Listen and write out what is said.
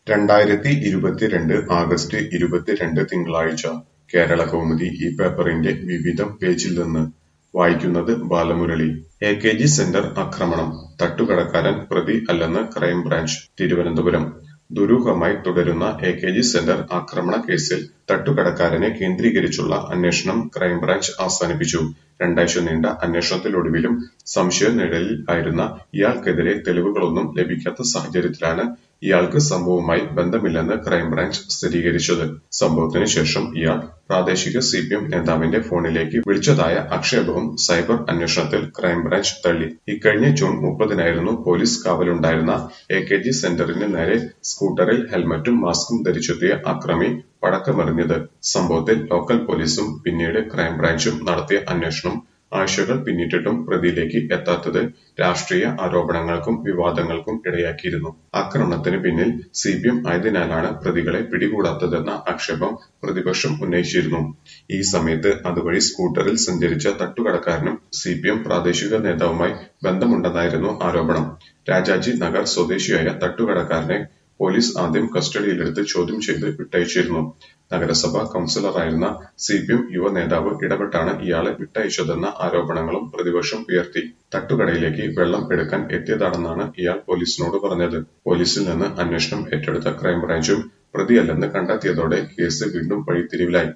രണ്ടായിരത്തി ഇരുപത്തിരണ്ട് ആഗസ്റ്റ് ഇരുപത്തിരണ്ട് തിങ്കളാഴ്ച കേരളകൗമുദി ഈ പേപ്പറിന്റെ വിവിധം പേജിൽ നിന്ന് വായിക്കുന്നത് Balamurali A K G centre ആക്രമണം തട്ടുകടക്കാരൻ പ്രതി അല്ലെന്ന് ക്രൈംബ്രാഞ്ച് തിരുവനന്തപുരം ദുരൂഹമായി തുടരുന്ന എ കെ ജി സെന്റർ ആക്രമണ കേസിൽ തട്ടുകടക്കാരനെ കേന്ദ്രീകരിച്ചുള്ള അന്വേഷണം ക്രൈംബ്രാഞ്ച് അവസാനിപ്പിച്ചു രണ്ടാഴ്ച നീണ്ട അന്വേഷണത്തിലൊടുവിലും സംശയനിഴലിൽ ആയിരുന്ന ഇയാൾക്കെതിരെ തെളിവുകളൊന്നും ലഭിക്കാത്ത സാഹചര്യത്തിലാണ് ഇയാൾക്ക് സംഭവവുമായി ബന്ധമില്ലെന്ന് ക്രൈംബ്രാഞ്ച് സ്ഥിരീകരിച്ചത് സംഭവത്തിന് ശേഷം ഇയാൾ പ്രാദേശിക സി പി എം നേതാവിന്റെ ഫോണിലേക്ക് വിളിച്ചതായ ആക്ഷേപവും സൈബർ അന്വേഷണത്തിൽ ക്രൈംബ്രാഞ്ച് തള്ളി ഇക്കഴിഞ്ഞ ജൂൺ മുപ്പതിനായിരുന്നു പോലീസ് കാവലുണ്ടായിരുന്ന എ കെ ജി സെന്ററിന് നേരെ സ്കൂട്ടറിൽ ഹെൽമറ്റും മാസ്കും ധരിച്ചെത്തിയ അക്രമി പടക്കമെറിഞ്ഞത് സംഭവത്തിൽ ലോക്കൽ പോലീസും പിന്നീട് ക്രൈംബ്രാഞ്ചും നടത്തിയ അന്വേഷണം ആഴ്ചകൾ പിന്നിട്ടിട്ടും പ്രതിയിലേക്ക് എത്താത്തത് രാഷ്ട്രീയ ആരോപണങ്ങൾക്കും വിവാദങ്ങൾക്കും ഇടയാക്കിയിരുന്നു ആക്രമണത്തിന് പിന്നിൽ സി പി എം ആയതിനാലാണ് പ്രതികളെ പിടികൂടാത്തതെന്ന ആക്ഷേപം പ്രതിപക്ഷം ഉന്നയിച്ചിരുന്നു ഈ സമയത്ത് അതുവഴി സ്കൂട്ടറിൽ സഞ്ചരിച്ച തട്ടുകടക്കാരനും സി പി എം പ്രാദേശിക നേതാവുമായി ബന്ധമുണ്ടെന്നായിരുന്നു ആരോപണം രാജാജി നഗർ സ്വദേശിയായ തട്ടുകടക്കാരനെ പോലീസ് ആദ്യം കസ്റ്റഡിയിലെടുത്ത് ചോദ്യം ചെയ്ത് വിട്ടയച്ചിരുന്നു നഗരസഭ കൌൺസിലറായിരുന്ന സി പി എം യുവ നേതാവ് ഇടപെട്ടാണ് ഇയാളെ വിട്ടയച്ചതെന്ന ആരോപണങ്ങളും പ്രതിപക്ഷം ഉയർത്തി തട്ടുകടയിലേക്ക് വെള്ളം എടുക്കാൻ എത്തിയതാണെന്നാണ് ഇയാൾ പോലീസിനോട് പറഞ്ഞത് പോലീസിൽ നിന്ന് അന്വേഷണം ഏറ്റെടുത്ത ക്രൈംബ്രാഞ്ചും പ്രതിയല്ലെന്ന് കണ്ടെത്തിയതോടെ കേസ് വീണ്ടും വഴിത്തിരിവിലായി